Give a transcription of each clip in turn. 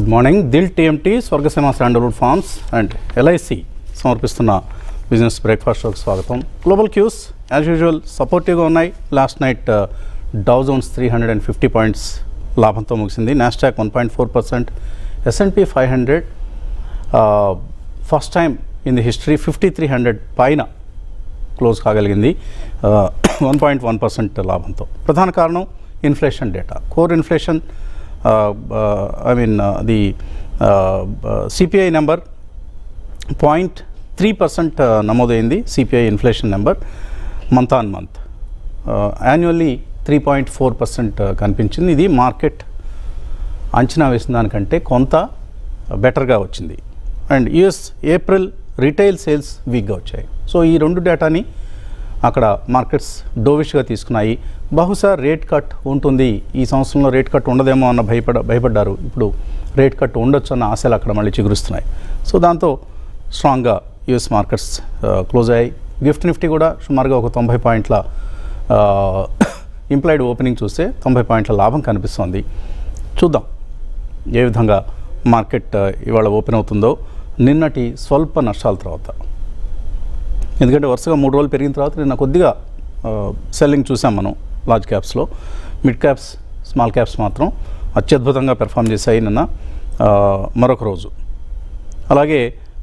Good morning Dil TMT Swargaseema sandalwood farms and LIC సమర్పిస్తున్న business breakfast షోకి స్వాగతం గ్లోబల్ క్యూస్ యాజ్ యూజువల్ సపోర్టివ్గా ఉన్నాయి last night Dow Jones three hundred and fifty points లాభంతో ముగిసింది Nasdaq one point four percent S and P five hundred first time in the history fifty three hundred పైన close కాగలిగింది one point one percent లాభంతో ప్రధాన కారణం inflation data core inflation I mean the CPI number point three percent నమోదైంది CPI inflation number month on month annually three point four percent కనిపించింది ఇది market అంచనా వేసిన దానికంటే కొంత బెటర్గా వచ్చింది and US April retail sales వీక్గా వచ్చాయి సో ఈ రెండు డేటాని అక్కడ మార్కెట్స్ డోవిష్గా తీసుకున్నాయి బహుశా రేట్ కట్ ఉంటుంది ఈ సంవత్సరంలో రేట్ కట్ ఉండదేమో అన్న భయపడ భయపడ్డారు ఇప్పుడు రేట్ కట్ ఉండొచ్చు అన్న ఆశలు అక్కడ మళ్ళీ చిగురుస్తున్నాయి సో దాంతో స్ట్రాంగ్గా యుఎస్ మార్కెట్స్ క్లోజ్ అయ్యాయి గిఫ్ట్ నిఫ్టీ కూడా సుమారుగా ఒక తొంభై పాయింట్ల ఇంప్లాయిడ్ ఓపెనింగ్ చూస్తే తొంభై పాయింట్ల లాభం కనిపిస్తోంది చూద్దాం ఏ విధంగా మార్కెట్ ఇవాళ ఓపెన్ అవుతుందో నిన్నటి స్వల్ప నష్టాల తర్వాత ఎందుకంటే వరుసగా మూడు రోజులు పెరిగిన తర్వాత నిన్న కొద్దిగా సెల్లింగ్ చూసాం మనం లార్జ్ క్యాప్స్లో మిడ్ క్యాప్స్ స్మాల్ క్యాప్స్ మాత్రం అత్యద్భుతంగా పెర్ఫామ్ చేశాయి నిన్న మరొక రోజు అలాగే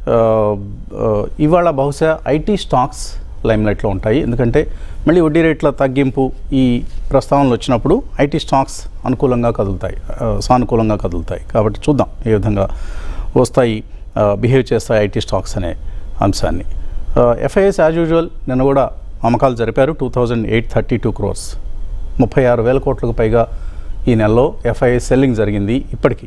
ఇవాళ బహుశా ఐటీ స్టాక్స్ లైమ్లైట్లో ఉంటాయి ఎందుకంటే మళ్ళీ వడ్డీ రేట్ల తగ్గింపు ఈ ప్రస్తావనలు వచ్చినప్పుడు ఐటీ స్టాక్స్ అనుకూలంగా కదులుతాయి సానుకూలంగా కదులుతాయి కాబట్టి చూద్దాం ఏ విధంగా వస్తాయి బిహేవ్ చేస్తాయి ఐటీ స్టాక్స్ అనే అంశాన్ని ఎఫ్ఐఎస్ యాజ్ యూజువల్ నిన్న కూడా అమ్మకాలు జరిపారు two thousand eight thirty two crores ముప్పై ఆరు వేల కోట్లకు పైగా ఈ నెలలో ఎఫ్ఐఎస్ సెల్లింగ్ జరిగింది ఇప్పటికీ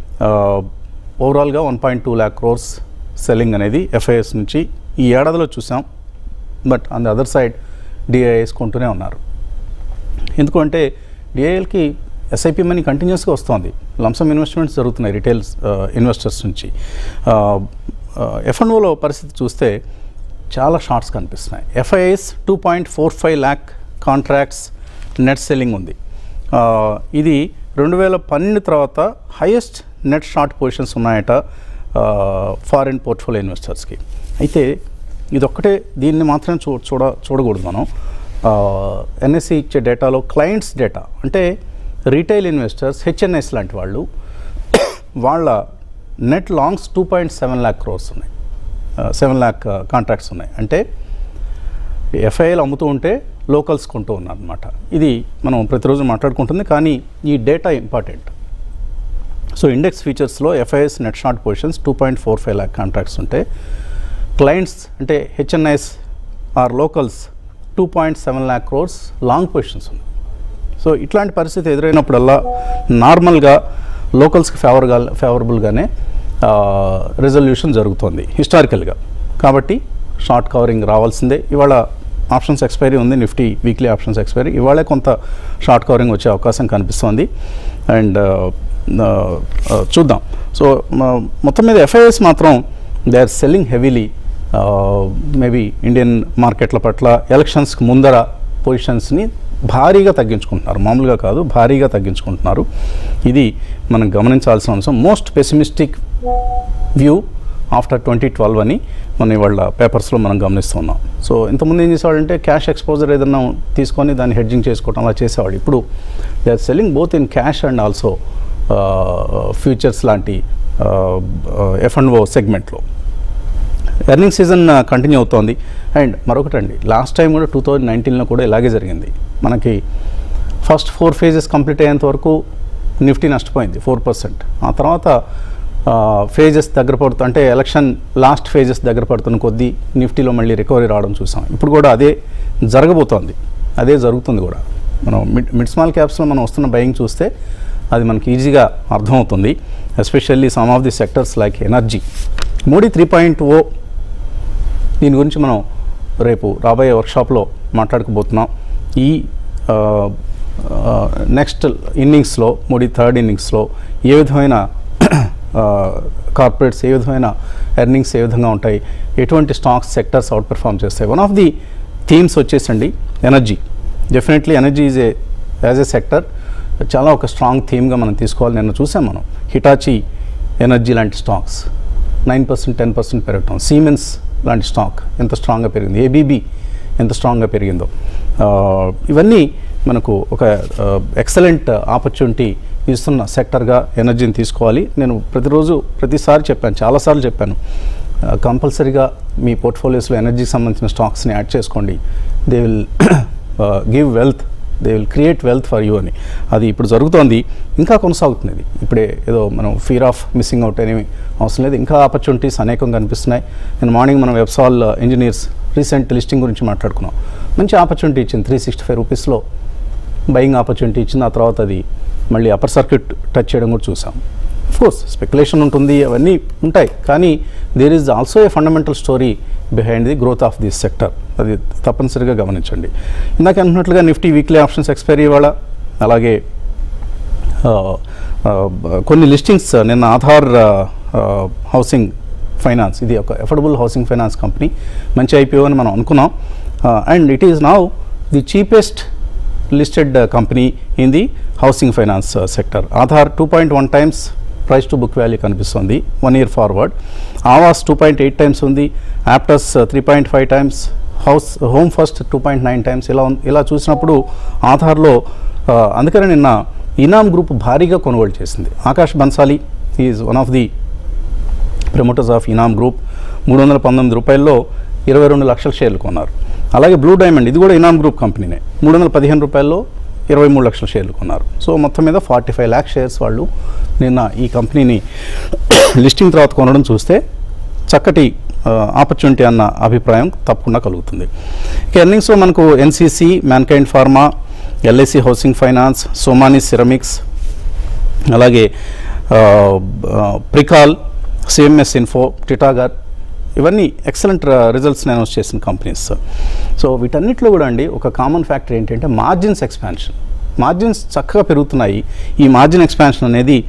ఓవరాల్గా one point two lakh crores selling అనేది ఎఫ్ఐఎస్ నుంచి ఈ ఏడాదిలో చూసాం but on the other side DIIs కొంటూనే ఉన్నారు ఎందుకంటే డిఐఎల్కి ఎస్ఐపి మనీ కంటిన్యూస్గా వస్తుంది లంసమ్ ఇన్వెస్ట్మెంట్స్ జరుగుతున్నాయి రిటైల్ ఇన్వెస్టర్స్ నుంచి ఎఫ్ఎన్ఓలో పరిస్థితి చూస్తే చాలా షార్ట్స్ కనిపిస్తున్నాయి FIIs two point four five lakh contracts net selling ఉంది ఇది రెండు వేల పన్నెండు తర్వాత హైయెస్ట్ నెట్ షార్ట్ పొజిషన్స్ ఉన్నాయట ఫారిన్ పోర్ట్ఫోలియో ఇన్వెస్టర్స్కి అయితే ఇదొక్కటే దీన్ని మాత్రమే చూ చూడ చూడకూడదు మనం ఎన్ఎస్సి ఇచ్చే డేటాలో క్లయింట్స్ డేటా అంటే రీటైల్ ఇన్వెస్టర్స్ హెచ్ఎన్ఎస్ లాంటి వాళ్ళు వాళ్ళ net longs two point seven lakh crores ఉన్నాయి సెవెన్ ల్యాక్ కాంట్రాక్ట్స్ ఉన్నాయి అంటే ఎఫ్ఐఎల్ అమ్ముతూ ఉంటే లోకల్స్ కొంటూ ఉన్నారు అనమాట ఇది మనం ప్రతిరోజు మాట్లాడుకుంటుంది కానీ ఈ డేటా ఇంపార్టెంట్ సో ఇండెక్స్ ఫీచర్స్లో FIIs net short positions two point four five lakh contracts ఉంటే క్లయింట్స్ అంటే HNIs or locals two point seven lakh crores long positions ఉన్నాయి సో ఇట్లాంటి పరిస్థితి ఎదురైనప్పుడల్లా నార్మల్గా లోకల్స్కి ఫేవర్గా ఫేవరబుల్గానే రిజల్యూషన్ జరుగుతుంది హిస్టారికల్గా కాబట్టి షార్ట్ కవరింగ్ రావాల్సిందే ఇవాళ ఆప్షన్స్ ఎక్స్పైరీ ఉంది నిఫ్టీ వీక్లీ ఆప్షన్స్ ఎక్స్పైరీ ఇవాళే కొంత షార్ట్ కవరింగ్ వచ్చే అవకాశం కనిపిస్తోంది అండ్ చూద్దాం సో మొత్తం మీద ఎఫ్ఐఎస్ మాత్రం they are selling heavily maybe Indian మార్కెట్ల పట్ల ఎలక్షన్స్కి ముందర పొజిషన్స్ని భారీగా తగ్గించుకుంటున్నారు మామూలుగా కాదు భారీగా తగ్గించుకుంటున్నారు ఇది మనం గమనించాల్సిన అంశం most pessimistic view after twenty twelve అని మన ఇవాళ పేపర్స్లో మనం గమనిస్తున్నాం సో ఇంతకుముందు ఏం చేసేవాడంటే క్యాష్ ఎక్స్పోజర్ ఏదన్నా తీసుకొని దాన్ని హెడ్జింగ్ చేసుకోవడం అలా చేసేవాడు ఇప్పుడు they are selling both in cash and also futures లాంటి ఎఫ్ అండ్ ఓ సెగ్మెంట్లో ఎర్నింగ్ సీజన్ కంటిన్యూ అవుతోంది అండ్ మరొకటండి లాస్ట్ టైం కూడా టూ థౌజండ్ నైన్టీన్లో కూడా ఇలాగే జరిగింది మనకి ఫస్ట్ ఫోర్ ఫేజెస్ కంప్లీట్ అయ్యేంత వరకు నిఫ్టీ నష్టపోయింది ఫోర్ పర్సెంట్ ఆ తర్వాత ఫేజెస్ దగ్గర పడుతూ అంటే ఎలక్షన్ లాస్ట్ ఫేజెస్ దగ్గర పడుతున్న కొద్దీ నిఫ్టీలో మళ్ళీ రికవరీ రావడం చూసాం ఇప్పుడు కూడా అదే జరగబోతోంది అదే జరుగుతుంది కూడా మనం మిడ్ మిడ్ స్మాల్ క్యాప్స్లో మనం వస్తున్న బయింగ్ చూస్తే అది మనకి ఈజీగా అర్థమవుతుంది especially some of the sectors like energy Modi three point O దీని గురించి మనం రేపు రాబోయే వర్క్షాప్లో మాట్లాడుకోబోతున్నాం ఈ నెక్స్ట్ ఇన్నింగ్స్లో మోడీ థర్డ్ ఇన్నింగ్స్లో ఏ విధమైన కార్పొరేట్స్ ఏ విధమైన ఎర్నింగ్స్ ఏ విధంగా ఉంటాయి ఎటువంటి స్టాక్స్ సెక్టర్స్ అవుట్ పెర్ఫామ్ చేస్తాయి వన్ ఆఫ్ ది థీమ్స్ వచ్చేసండి energy definitely energy is a as a sector చాలా ఒక స్ట్రాంగ్ థీమ్గా మనం తీసుకోవాలి నిన్న చూసాం మనం హిటాచి ఎనర్జీ లాంటి stocks nine percent ten percent పెరగటం సీమెన్స్ లాంటి స్టాక్ ఎంత స్ట్రాంగ్గా పెరిగింది ఏబీబీ ఎంత స్ట్రాంగ్గా పెరిగిందో ఆ, ఇవన్నీ మనకు ఒక ఎక్సలెంట్ ఆపర్చునిటీ ఇస్తున్న సెక్టర్గా ఎనర్జీని తీసుకోవాలి నేను ప్రతిరోజు ప్రతిసారి చెప్పాను చాలాసార్లు చెప్పాను కంపల్సరీగా మీ పోర్ట్ఫోలియోస్లో ఎనర్జీకి సంబంధించిన స్టాక్స్ని యాడ్ చేసుకోండి they will give wealth they will create wealth for you అని అది ఇప్పుడు జరుగుతోంది ఇంకా కొనసాగుతుంది ఇది ఇప్పుడే ఏదో మనం ఫీర్ ఆఫ్ మిస్సింగ్ అవుట్ అనేవి అవసరం లేదు ఇంకా ఆపర్చునిటీస్ అనేకం కనిపిస్తున్నాయి నేను మార్నింగ్ మనం వెబ్సాల్ ఇంజనీర్స్ రీసెంట్ లిస్టింగ్ గురించి మాట్లాడుకున్నాం మంచి ఆపర్చునిటీ ఇచ్చింది త్రీ సిక్స్టీ ఫైవ్ రూపీస్లో బయింగ్ ఆపర్చునిటీ ఇచ్చింది ఆ తర్వాత అది మళ్ళీ అప్పర్ సర్క్యూట్ టచ్ చేయడం కూడా చూసాం కోర్స్ స్పెక్యులేషన్ ఉంటుంది అవన్నీ ఉంటాయి కానీ there is also a fundamental story behind the growth of this sector అది తప్పనిసరిగా గమనించండి ఇందాక అనుకున్నట్లుగా నిఫ్టీ వీక్లీ ఆప్షన్స్ ఎక్స్పైరీ ఇవాళ అలాగే ఆ, ఆ, కొన్ని లిస్టింగ్స్ నిన్న ఆధార్ ఆ, ఆ, హౌసింగ్ ఫైనాన్స్ ఇది ఒక ఎఫోర్డబుల్ హౌసింగ్ ఫైనాన్స్ కంపెనీ మంచి ఐపీఓ అని మనం అనుకున్నాం and it is now the cheapest listed company in the housing finance sector Aadhar two point one times price to book value కనిపిస్తుంది one year forward Aavas two point eight times ఉంది Aptus three point five times house home first two point nine times ఇలా ఉన్- ఇలా చూసినప్పుడు ఆధార్లో ఆ, అందుకని నిన్న ఇనామ్ group భారీగా కొనుగోలు చేసింది Akash Bansali is one of the promoters of Inam group మూడు వందల పంతొమ్మిది రూపాయల్లో ఇరవై రెండు లక్షల షేర్లు కొన్నారు అలాగే బ్లూ డైమండ్ ఇది కూడా ఇనామ్ గ్రూప్ కంపెనీనే మూడు వందల పదిహేను రూపాయల్లో ఇరవై మూడు లక్షల షేర్లు కొన్నారు సో మొత్తం మీద ఫార్టీ ఫైవ్ ల్యాక్ షేర్స్ వాళ్ళు నిన్న ఈ కంపెనీని లిస్టింగ్ తర్వాత కొనడం చూస్తే చక్కటి ఆపర్చునిటీ అన్న అభిప్రాయం తప్పకుండా కలుగుతుంది ఇక ఎర్నింగ్స్లో మనకు NCC Mankind Pharma LIC housing finance Somani ceramics అలాగే ఆ, ఆ, ప్రికాల్ సిఎంఎస్ ఇన్ఫో టిటాగర్ ఇవన్నీ ఎక్సలెంట్ రిజల్ట్స్ని అనౌన్స్ చేసిన కంపెనీస్ సో వీటన్నిటిలో కూడా అండి ఒక కామన్ ఫ్యాక్టర్ ఏంటంటే మార్జిన్స్ ఎక్స్పాన్షన్ మార్జిన్స్ చక్కగా పెరుగుతున్నాయి ఈ మార్జిన్ ఎక్స్పాన్షన్ అనేది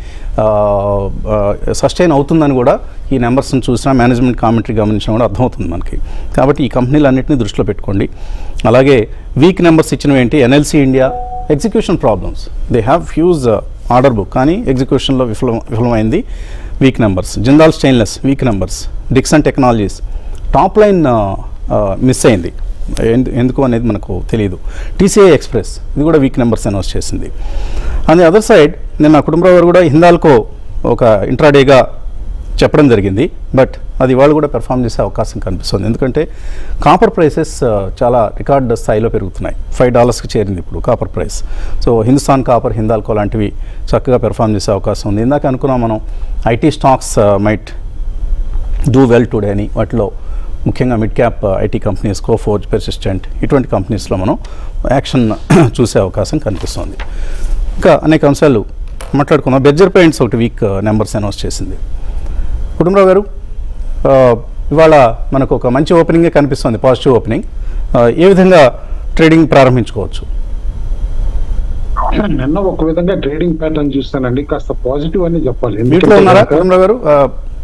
సస్టైన్ అవుతుందని కూడా ఈ నెంబర్స్ని చూసినా మేనేజ్మెంట్ కామెంటరీ గమనించినా కూడా అర్థమవుతుంది మనకి కాబట్టి ఈ కంపెనీలన్నింటినీ దృష్టిలో పెట్టుకోండి అలాగే వీక్ నెంబర్స్ ఇచ్చినవి ఏంటి NLC India execution problems they have huge order book కానీ ఎగ్జిక్యూషన్లో విఫలం విఫలమైంది weak numbers Jindal stainless weak numbers Dixon technologies top line miss అయింది ఎందు- ఎందుకు అనేది మనకు తెలియదు టీసీఐ ఎక్స్ప్రెస్ ఇది కూడా వీక్ నెంబర్స్ అనౌన్స్ చేసింది అండ్ అదర్ సైడ్ నిన్న కుటుంబరావు గారు కూడా హిందాల్కో ఒక ఇంట్రాడేగా చెప్పడం జరిగింది బట్ అది వాళ్ళు కూడా పెర్ఫామ్ చేసే అవకాశం కనిపిస్తుంది ఎందుకంటే కాపర్ ప్రైసెస్ చాలా రికార్డ్ స్థాయిలో పెరుగుతున్నాయి ఫైవ్ డాలర్స్కి చేరింది ఇప్పుడు copper price so Hindustan copper Hindalco లాంటివి చక్కగా పెర్ఫామ్ చేసే అవకాశం ఉంది ఇందాక అనుకున్నాం మనం IT stocks might do well today అని వాటిలో ముఖ్యంగా mid cap IT companies Coforge Persistent ఇటువంటి కంపెనీస్లో మనం యాక్షన్ చూసే అవకాశం కనిపిస్తుంది ఇంకా అనేక అంశాలు మాట్లాడుకుందాం బెర్జర్ పెయింట్స్ ఒకటి వీక్ నెంబర్స్ అనౌన్స్ చేసింది కుటుంబరావు గారు ఆ, ఇవాళ మనకు ఒక మంచి ఓపెనింగే కనిపిస్తుంది పాజిటివ్ ఓపెనింగ్ ఆ, ఏ విధంగా ట్రేడింగ్ ప్రారంభించుకోవచ్చు నిన్న ఒక విధంగా ట్రేడింగ్ ప్యాటర్న్ చూస్తానండి కాస్త పాజిటివ్ అని చెప్పాలి వీటిలో ఎందుకంటే ఉన్నారా కనుక- కుటుంబరావు గారు ఆ,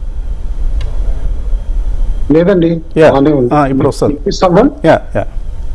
లేదండి Yeah. బాగానే ఉంది. ఆ, ఇప్పుడు వస్తుంది. వినిపిస్తుందా? యా యా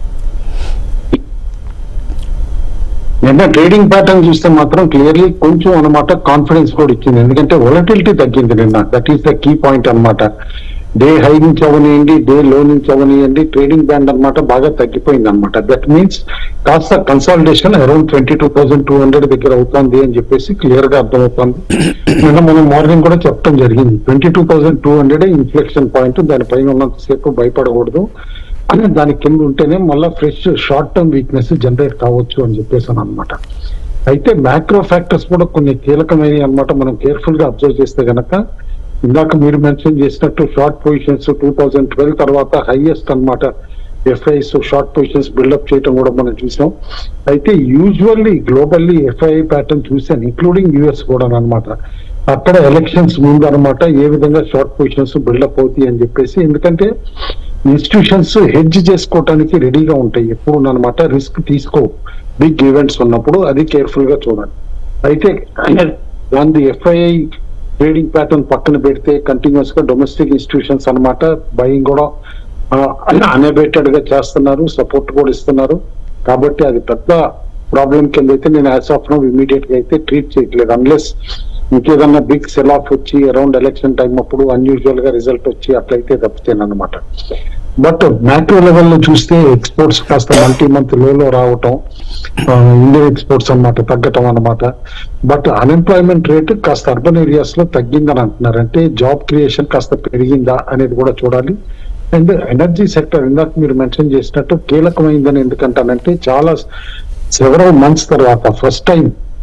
నిన్న ట్రేడింగ్ ప్యాటర్న్ చూస్తే మాత్రం క్లియర్లీ కొంచెం అనమాట కాన్ఫిడెన్స్ కూడా ఇచ్చింది ఎందుకంటే వొలటిలిటీ తగ్గింది నిన్న that is the key point అన్నమాట డే హై నుంచి అవనియండి డే లో నుంచి అవనియండి ట్రేడింగ్ బ్యాండ్ అన్నమాట బాగా తగ్గిపోయింది అనమాట దట్ మీన్స్ కాస్త consolidation around twenty two thousand two hundred దగ్గర అవుతుంది అని చెప్పేసి క్లియర్ గా అర్థమవుతుంది నిన్న మనం మార్నింగ్ కూడా చెప్పడం జరిగింది twenty two thousand two hundred inflection point దానిపైన ఉన్నంతసేపు భయపడకూడదు అని దాని కింద ఉంటేనే మళ్ళీ fresh short term weakness generate కావచ్చు అని చెప్పేసాను అనమాట అయితే మ్యాక్రో ఫ్యాక్టర్స్ కూడా కొన్ని కీలకమైనవి అన్నమాట మనం కేర్ఫుల్ గా అబ్జర్వ్ చేస్తే గనక ఇందాక మీరు మెన్షన్ చేసినట్టు short positions two thousand twelve తర్వాత హైయెస్ట్ అన్నమాట ఎఫ్ఐస్ షార్ట్ పొజిషన్స్ బిల్డప్ చేయడం కూడా మనం చూసాం అయితే యూజువల్లీ గ్లోబల్లీ ఎఫ్ఐ ప్యాటర్న్ చూసాను ఇంక్లూడింగ్ యుఎస్ కూడా అన్నమాట అక్కడ ఎలక్షన్స్ ముందు అన్నమాట ఏ విధంగా షార్ట్ పొజిషన్స్ బిల్డప్ అవుతాయి అని చెప్పేసి ఎందుకంటే ఇన్స్టిట్యూషన్స్ హెడ్జ్ చేసుకోవటానికి రెడీగా ఉంటాయి ఎప్పుడు అనమాట రిస్క్ తీసుకో బిగ్ ఈవెంట్స్ ఉన్నప్పుడు అది కేర్ఫుల్ గా చూడాలి అయితే దాని ఎఫ్ఐఐ ట్రేడింగ్ ప్యాటర్న్ పక్కన పెడితే కంటిన్యూస్ గా డొమెస్టిక్ ఇన్స్టిట్యూషన్స్ అన్నమాట బయింగ్ కూడా అన్ఎబేటెడ్ గా చేస్తున్నారు సపోర్ట్ కూడా ఇస్తున్నారు కాబట్టి అది పెద్ద ప్రాబ్లం కింద అయితే నేను యాజ్ ఆఫ్ నో ఇమీడియట్ గా అయితే ట్రీట్ చేయట్లేదు అన్లెస్ ఇంకేదన్నా బిగ్ సెల్ ఆఫ్ వచ్చి అరౌండ్ ఎలక్షన్ టైం అప్పుడు అన్యూజువల్ గా రిజల్ట్ వచ్చి అట్లయితే తప్పితేనమాట బట్ మ్యాక్రో లెవెల్లో చూస్తే ఎక్స్పోర్ట్స్ కాస్త మల్టీ మంత్ లోలో రావటం ఆ, ఇండియన్ ఎక్స్పోర్ట్స్ అన్నమాట తగ్గటం అన్నమాట బట్ అన్ఎంప్లాయ్మెంట్ రేట్ కాస్త అర్బన్ ఏరియాస్ లో తగ్గిందని అంటున్నారు అంటే జాబ్ క్రియేషన్ కాస్త పెరిగిందా అనేది కూడా చూడాలి అండ్ ఎనర్జీ సెక్టర్ ఇందాక మీరు మెన్షన్ చేసినట్టు కీలకమైందని ఎందుకంటానంటే చాలా సెవెరల్ మంత్స్ తర్వాత first time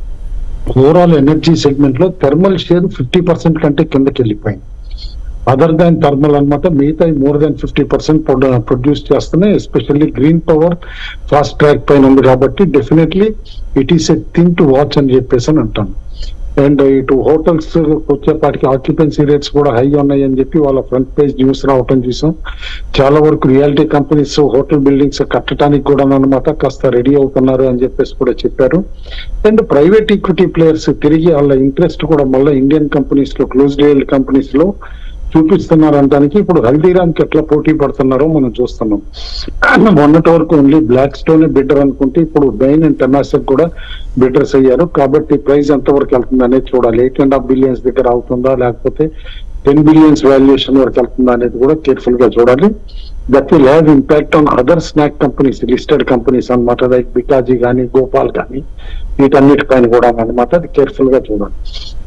overall energy segment లో థర్మల్ షేర్ ఫిఫ్టీ పర్సెంట్ కంటే కిందకి వెళ్ళిపోయింది అదర్ దాన్ థర్మల్ అన్నమాట మిగతా more than fifty percent produce చేస్తున్నాయి especially green power fast track పైన ఉంది కాబట్టి definitely it is a thing to watch అని చెప్పేసి అని అంటాను అండ్ ఇటు హోటల్స్ వచ్చేపాటికి ఆక్యుపెన్సీ రేట్స్ కూడా హై ఉన్నాయి అని చెప్పి వాళ్ళ ఫ్రంట్ పేజ్ న్యూస్ రావటం చూసాం చాలా వరకు రియాలిటీ కంపెనీస్ హోటల్ బిల్డింగ్స్ కట్టడానికి కూడా అన్నమాట కాస్త రెడీ అవుతున్నారు అని చెప్పేసి కూడా చెప్పారు అండ్ ప్రైవేట్ ఈక్విటీ ప్లేయర్స్ తిరిగి వాళ్ళ ఇంట్రెస్ట్ కూడా మళ్ళీ ఇండియన్ కంపెనీస్ లో క్లోజ్ హెల్డ్ కంపెనీస్ లో చూపిస్తున్నారు అనడానికి ఇప్పుడు హల్దీరామ్ కి ఎట్లా పోటీ పడుతున్నారో మనం చూస్తున్నాం మొన్నటి వరకు ఓన్లీ బ్లాక్ స్టోన్ బిడ్డర్ అనుకుంటే ఇప్పుడు బెయిన్ అండ్ టెమాసక్ కూడా బిడ్డర్స్ అయ్యారు కాబట్టి ప్రైస్ ఎంత వరకు వెళ్తుంది అనేది చూడాలి ఎయిట్ అండ్ హాఫ్ బిలియన్స్ దగ్గర అవుతుందా లేకపోతే టెన్ బిలియన్స్ వాల్యుయేషన్ వరకు వెళ్తుందా అనేది కూడా కేర్ఫుల్ గా చూడాలి that will have impact on other snack companies listed companies అన్నమాట లైక్ బికాజీ కానీ గోపాల్ కానీ వీటన్నిటిపైన కూడా అన్నమాట అది కేర్ఫుల్ గా చూడాలి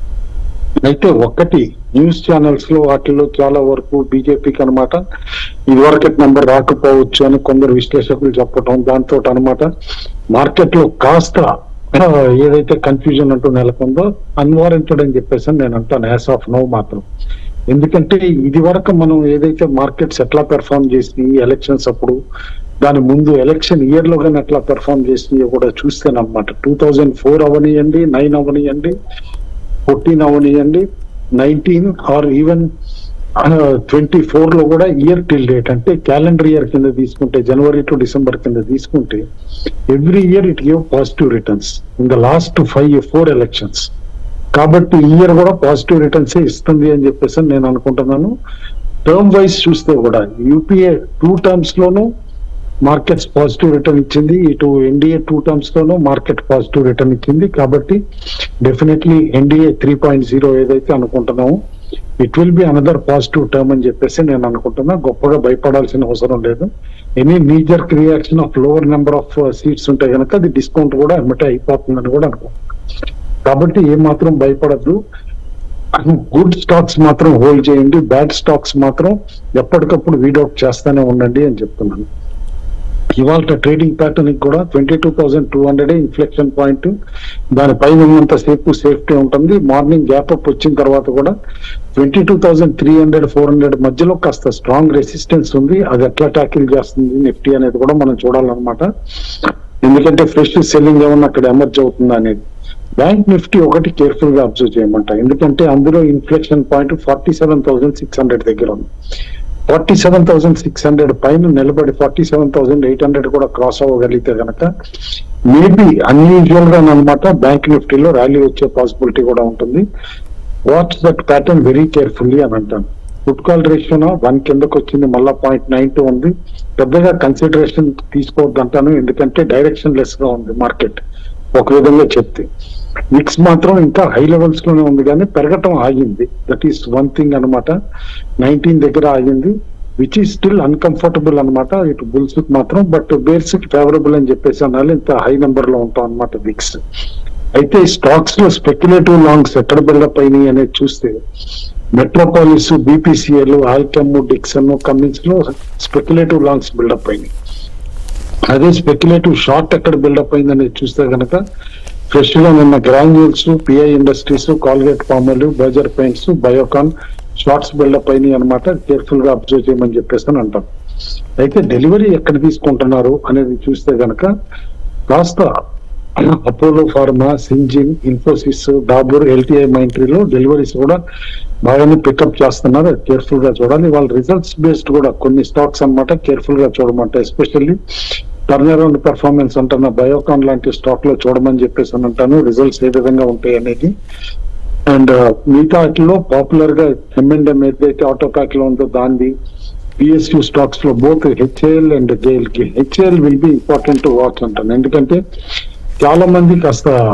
అయితే ఒక్కటి న్యూస్ ఛానల్స్ లో వాటిల్లో చాలా వరకు బీజేపీకి అనమాట ఇదివరకటి నెంబర్ రాకపోవచ్చు అని కొందరు విశ్లేషకులు చెప్పటం దాంతో అనమాట మార్కెట్ లో కాస్త ఆ, ఏదైతే కన్ఫ్యూజన్ అంటూ నెలకొందో అన్వారెంటెడ్ అని చెప్పేసి నేను అంటాను యాజ్ ఆఫ్ నో మాత్రం ఎందుకంటే ఇది వరకు మనం ఏదైతే మార్కెట్స్ ఎట్లా పెర్ఫామ్ చేసి ఎలక్షన్స్ అప్పుడు దాని ముందు ఎలక్షన్ ఇయర్ లో కానీ ఎట్లా పెర్ఫామ్ చేసినాయో కూడా చూస్తేనమాట టూ థౌజండ్ ఫోర్ అవనియండి నైన్ అవనియండి ఫోర్టీన్ అవనియండి nineteen or even twenty four లో కూడా ఇయర్ టిల్ డేట్ అంటే క్యాలెండర్ ఇయర్ కింద తీసుకుంటే జనవరి టు డిసెంబర్ కింద తీసుకుంటే every year it give positive returns in the last five four elections కాబట్టి ఈ ఇయర్ కూడా పాజిటివ్ రిటర్న్స్ ఇస్తుంది అని చెప్పేసి నేను అనుకుంటున్నాను టర్మ్ వైజ్ చూస్తే కూడా యూపీఏ టూ టర్మ్స్ లోనూ మార్కెట్స్ పాజిటివ్ రిటర్న్ ఇచ్చింది ఇటు ఎన్డీఏ టూ టర్మ్స్ లోనూ మార్కెట్ పాజిటివ్ రిటర్న్ ఇచ్చింది కాబట్టి definitely NDA three point zero ఏదైతే అనుకుంటున్నామో it will be another positive term అని చెప్పేసి నేను అనుకుంటున్నా గొప్పగా భయపడాల్సిన అవసరం లేదు any knee jerk reaction of lower number of seats ఉంటే కనుక అది డిస్కౌంట్ కూడా ఎమ్మటే అయిపోతుందని కూడా అనుకుంటున్నాను కాబట్టి ఏ మాత్రం భయపడద్దు గుడ్ స్టాక్స్ మాత్రం హోల్డ్ చేయండి బ్యాడ్ స్టాక్స్ మాత్రం ఎప్పటికప్పుడు వీడౌట్ చేస్తానే ఉండండి అని చెప్తున్నాను ఇవాళ ట్రేడింగ్ ప్యాటర్న్ కూడా twenty two thousand two hundred inflection point దానిపైన ఉన్నంత సేపు సేఫ్టీ ఉంటుంది మార్నింగ్ గ్యాప్ అప్ వచ్చిన తర్వాత కూడా twenty two thousand three hundred four hundred మధ్యలో కాస్త స్ట్రాంగ్ రెసిస్టెన్స్ ఉంది అది ఎట్లా ట్యాకిల్ చేస్తుంది నిఫ్టీ అనేది కూడా మనం చూడాలన్నమాట ఎందుకంటే ఫ్రెష్ సెల్లింగ్ ఏమన్నా అక్కడ ఎమర్జ్ అవుతుందా అనేది బ్యాంక్ నిఫ్టీ ఒకటి కేర్ఫుల్ గా అబ్జర్వ్ చేయమంట ఎందుకంటే అందులో inflection point forty seven thousand six hundred దగ్గర ఉంది forty seven thousand six hundred పైన నిలబడి forty seven thousand eight hundred కూడా క్రాస్ అవ్వగలిగితే కనుక మేబీ అన్యూజువల్ గా అనమాట బ్యాంక్ నిఫ్టీలో ర్యాలీ వచ్చే పాసిబిలిటీ కూడా ఉంటుంది watch that pattern very carefully అని అంటాను ఫుడ్ కాల్ రేషియోన వన్ కిందకు వచ్చింది మళ్ళా పాయింట్ నైన్ టూ ఉంది పెద్దగా కన్సిడరేషన్ తీసుకోవద్దు అంటాను ఎందుకంటే డైరెక్షన్ లెస్ గా ఉంది మార్కెట్ ఒక విధంగా చెప్తే మిక్స్ మాత్రం ఇంకా హై లెవెల్స్ లోనే ఉంది కానీ పెరగటం ఆగింది దట్ ఈస్ వన్ థింగ్ అనమాట నైన్టీన్ దగ్గర ఆగింది విచ్ ఈస్ స్టిల్ అన్కంఫర్టబుల్ అనమాట ఇటు బుల్స్ మాత్రం బట్ బేర్స్ కి ఫేవరబుల్ అని చెప్పేసి అనాలి ఇంత హై నెంబర్ లో ఉంటాం అనమాట విక్స్ అయితే స్టాక్స్ లో స్పెక్యులేటివ్ లాంగ్స్ ఎక్కడ బిల్డప్ అయినాయి అనేది చూస్తే Metropolis BPCL Alkem Dixon Cummins లో స్పెక్యులేటివ్ లాంగ్స్ బిల్డప్ అయినాయి అదే స్పెక్యులేటివ్ షార్ట్ ఎక్కడ బిల్డప్ అయింది అనేది చూస్తే కనుక ఫ్రెష్ గా నిన్న గ్రాన్యూల్స్ పిఐ ఇండస్ట్రీస్ కాల్గేట్ పామర్లు Berger Paints Biocon shorts build up అయినాయి అనమాట కేర్ఫుల్ గా అబ్జర్వ్ చేయమని చెప్పేసి అని అంటాం అయితే డెలివరీ ఎక్కడ తీసుకుంటున్నారు అనేది చూస్తే గనక కాస్త Apollo Pharma Syngene Infosys Dabur LTI మైంట్రీలో డెలివరీస్ కూడా బాగానే పికప్ చేస్తున్నారు కేర్ఫుల్ గా చూడాలి వాళ్ళ రిజల్ట్స్ బేస్డ్ కూడా కొన్ని స్టాక్స్ అన్నమాట కేర్ఫుల్ గా చూడమంట ఎస్పెషల్లీ టర్న్ అరౌండ్ పెర్ఫార్మెన్స్ అంటున్న బయోకాన్ లాంటి స్టాక్ లో చూడమని చెప్పేసి అని అంటాను రిజల్ట్స్ ఏ విధంగా ఉంటాయి అనేది అండ్ మిగతా వాటిలో పాపులర్ గా ఎంఎండ్ఎం ఏదైతే ఆటో ప్యాక్ లో ఉందో దాన్ని పిఎస్యూ స్టాక్స్ లో బోత్ హెచ్ఏఎల్ అండ్ గేల్ కి HAL will be important to watch అంటాను ఎందుకంటే చాలా మంది కాస్త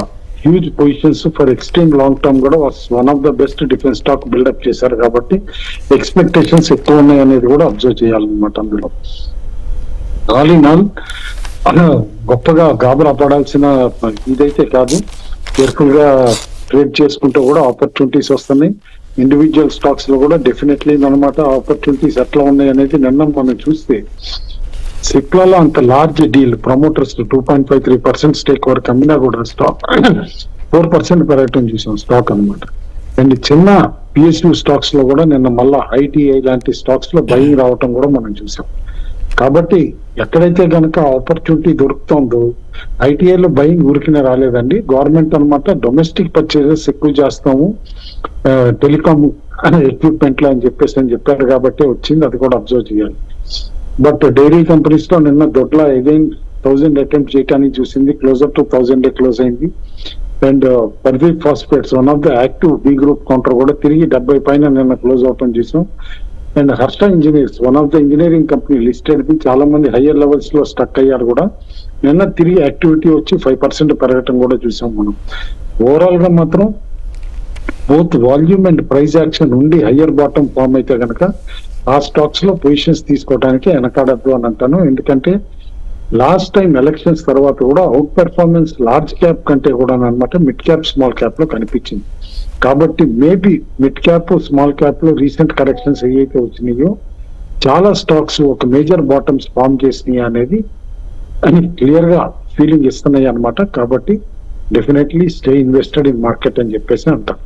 huge positions for extreme long term కూడా one of the best defence stock build up చేశారు కాబట్టి ఎక్స్పెక్టేషన్స్ ఎక్కువ ఉన్నాయి అనేది కూడా అబ్జర్వ్ చేయాలన్నమాట అందులో ఆల్ ఇన్ ఆల్ గొప్పగా గాబరా పడాల్సిన ఇదైతే కాదు కేర్ఫుల్ గా ట్రేడ్ చేసుకుంటే కూడా ఆపర్చునిటీస్ వస్తున్నాయి ఇండివిజువల్ స్టాక్స్ లో కూడా డెఫినెట్లీ అనమాట ఆపర్చునిటీస్ ఎట్లా ఉన్నాయి అనేది నిన్న మనం చూస్తే సిప్లాలో అంత large deal promoters two point five three percent stake వరకు అమ్మినా కూడా స్టాక్ ఫోర్ పర్సెంట్ పెరగటం చూసాం స్టాక్ అన్నమాట అండ్ చిన్న పిఎస్యూ స్టాక్స్ లో కూడా నిన్న మళ్ళా ఐటీఐ లాంటి స్టాక్స్ లో బయింగ్ రావటం కూడా మనం చూసాం కాబట్టి ఎక్కడైతే గనక ఆపర్చునిటీ దొరుకుతుందో ఐటీఐలో బయింగ్ ఊరికినే రాలేదండి గవర్నమెంట్ అన్నమాట డొమెస్టిక్ పర్చేజెస్ ఎక్కువ చేస్తాము టెలికామ్ ఎక్విప్మెంట్ లో అని చెప్పేసి అని చెప్పారు కాబట్టి వచ్చింది అది కూడా అబ్జర్వ్ చేయాలి బట్ డైరీ కంపెనీస్ లో నిన్న దొడ్ల అగైన్ థౌసండ్ అటెంప్ట్ చేయడానికి చూసింది క్లోజర్ టు థౌసండ్ క్లోజ్ అయింది అండ్ పర్వీక్ phosphates one of the active B group counter కూడా తిరిగి డెబ్బై పైన నిన్న క్లోజ్ అవటం చూసాం and Harsha engineers one of the engineering company listed ది చాలా మంది హయ్యర్ లెవెల్స్ లో స్టక్ అయ్యారు కూడా నిన్న తిరిగి యాక్టివిటీ వచ్చి ఫైవ్ పర్సెంట్ పెరగటం కూడా చూసాం మనం ఓవరాల్ గా మాత్రం both volume and price action ఉండి హయ్యర్ బాటమ్ ఫామ్ అయితే గనక ఆ స్టాక్స్ లో పొజిషన్స్ తీసుకోవడానికి వెనకాడద్దు అని అంటాను ఎందుకంటే లాస్ట్ టైం ఎలక్షన్స్ తర్వాత కూడా అవుట్ పెర్ఫార్మెన్స్ లార్జ్ క్యాప్ కంటే కూడా అనమాట మిడ్ క్యాప్ స్మాల్ క్యాప్ లో కనిపించింది కాబట్టి maybe mid cap small cap లో రీసెంట్ కరెక్షన్స్ ఏవైతే వచ్చినాయో చాలా స్టాక్స్ ఒక మేజర్ బాటమ్స్ ఫామ్ చేసినాయి అనేది అని క్లియర్ గా ఫీలింగ్ ఇస్తున్నాయి అన్నమాట కాబట్టి definitely stay invested in market అని చెప్పేసి అంటాం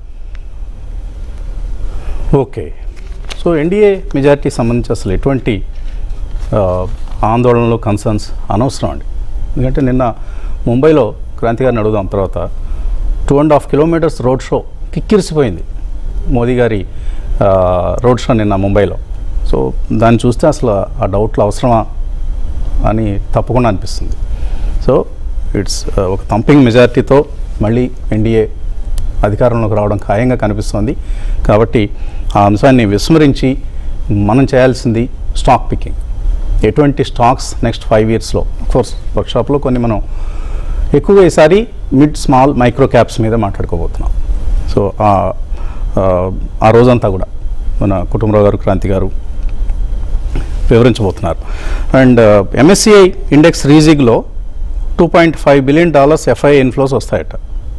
ఓకే సో ఎన్డీఏ మెజారిటీ సంబంధించి అసలు ఎటువంటి ఆ, ఆందోళనలు కన్సర్న్స్ అనవసరం అండి ఎందుకంటే నిన్న ముంబైలో క్రాంతి గారిని అడుగుదాం తర్వాత two and half kilometres road show కిక్కిరిసిపోయింది మోదీ గారి ఆ, రోడ్ షో నిన్న ముంబైలో సో దాన్ని చూస్తే అసలు ఆ డౌట్లు అవసరమా అని తప్పకుండా అనిపిస్తుంది సో ఇట్స్ ఒక థంపింగ్ మెజారిటీతో మళ్ళీ ఎన్డీఏ అధికారంలోకి రావడం ఖాయంగా కనిపిస్తోంది కాబట్టి ఆ అంశాన్ని విస్మరించి మనం చేయాల్సింది స్టాక్ పికింగ్ ఎటువంటి స్టాక్స్ నెక్స్ట్ ఫైవ్ ఇయర్స్లో కోర్స్ వర్క్షాప్లో కొన్ని మనం ఎక్కువగా ఈసారి మిడ్ స్మాల్ మైక్రో క్యాప్స్ మీద మాట్లాడుకోబోతున్నాం సో ఆ- ఆ- ఆ రోజంతా కూడా మన కుటుంబరావు గారు క్రాంతి గారు వివరించబోతున్నారు అండ్ ఎంఎస్సిఐ ఇండెక్స్ రీజిగ్లో two point five billion dollars FII inflows వస్తాయట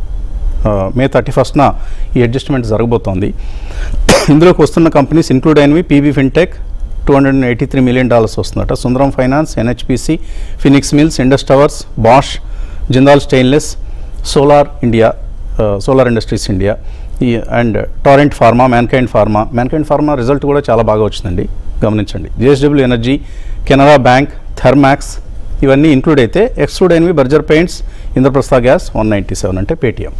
ఆ, మే థర్టీ ఫస్ట్న ఈ అడ్జస్ట్మెంట్ జరగబోతోంది ఇందులోకి వస్తున్న కంపెనీస్ ఇంక్లూడ్ అయినవి PB Fintech two hundred and eighty three million dollars వస్తుందట Sundaram Finance NHPC Phoenix Mills Indus Towers Bosch Jindal Stainless Solar India Solar Industries India ఈ and Torrent Pharma Mankind Pharma Mankind Pharma result కూడా చాలా బాగా వచ్చిందండి గమనించండి JSW energy Canara Bank Thermax ఇవన్నీ include అయితే exclude అయినవి Berger Paints Indraprastha Gas one ninety seven అంటే పేటిఎం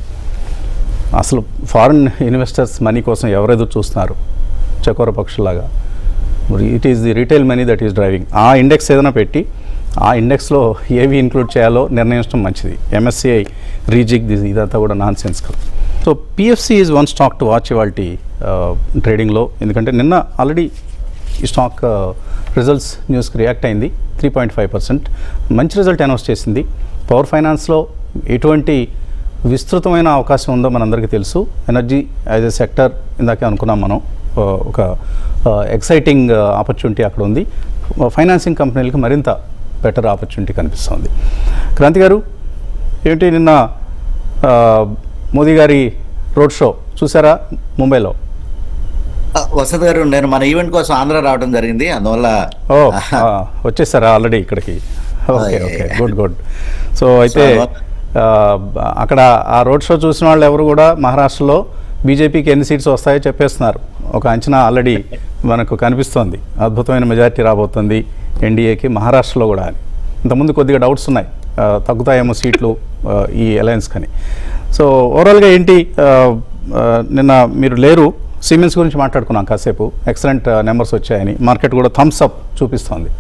అసలు ఫారిన్ ఇన్వెస్టర్స్ మనీ కోసం ఎవరు ఎదురు చూస్తున్నారు చకోర పక్షులాగా it is the retail money that is driving ఆ ఇండెక్స్ ఏదైనా పెట్టి ఆ ఇండెక్స్లో ఏవి ఇంక్లూడ్ చేయాలో నిర్ణయించడం మంచిది ఎంఎస్సిఐ రీజిక్ దిస్ ఇదంతా కూడా నాన్ సెన్స్ కదా so PFC is one stock to watch ఇవాళ ట్రేడింగ్లో ఎందుకంటే నిన్న ఆల్రెడీ ఈ స్టాక్ రిజల్ట్స్ న్యూస్కి రియాక్ట్ అయింది త్రీ పాయింట్ ఫైవ్ పర్సెంట్ మంచి రిజల్ట్ అనౌన్స్ చేసింది పవర్ ఫైనాన్స్లో ఎటువంటి విస్తృతమైన అవకాశం ఉందో మనందరికీ తెలుసు ఎనర్జీ యాజ్ ఎ సెక్టర్ ఇందాకే అనుకున్నాం మనం ఆ, ఒక ఎక్సైటింగ్ ఆపర్చునిటీ అక్కడ ఉంది ఫైనాన్సింగ్ కంపెనీలకు మరింత బెటర్ ఆపర్చునిటీ కనిపిస్తుంది క్రాంతి గారు ఏంటి నిన్న ఆ, మోదీ గారి రోడ్ షో చూసారా ముంబైలో ఆ, వసంత్ గారు నేను మన ఈవెంట్ కోసం ఆంధ్ర రావడం జరిగింది అందువల్ల ఓ ఆ, వచ్చేసారా ఆల్రెడీ ఇక్కడికి okay yeah, okay yeah. Good good so అయితే So, ఆ, అక్కడ ఆ రోడ్ షో చూసిన వాళ్ళు ఎవరు కూడా మహారాష్ట్రలో బీజేపీకి ఎన్ని సీట్స్ వస్తాయో చెప్పేస్తున్నారు ఒక అంచనా ఆల్రెడీ మనకు కనిపిస్తోంది అద్భుతమైన మెజారిటీ రాబోతుంది ఎన్డీఏకి మహారాష్ట్రలో కూడా అని ఇంతకుముందు కొద్దిగా డౌట్స్ ఉన్నాయి ఆ, తగ్గుతాయేమో సీట్లు ఆ, ఈ అలయన్స్ కని సో ఓవరాల్గా ఏంటి ఆ, ఆ, నిన్న మీరు లేరు సిమెంట్స్ గురించి మాట్లాడుకున్నాం కాసేపు ఎక్సలెంట్ నెంబర్స్ వచ్చాయని మార్కెట్ కూడా థమ్స్ అప్ చూపిస్తోంది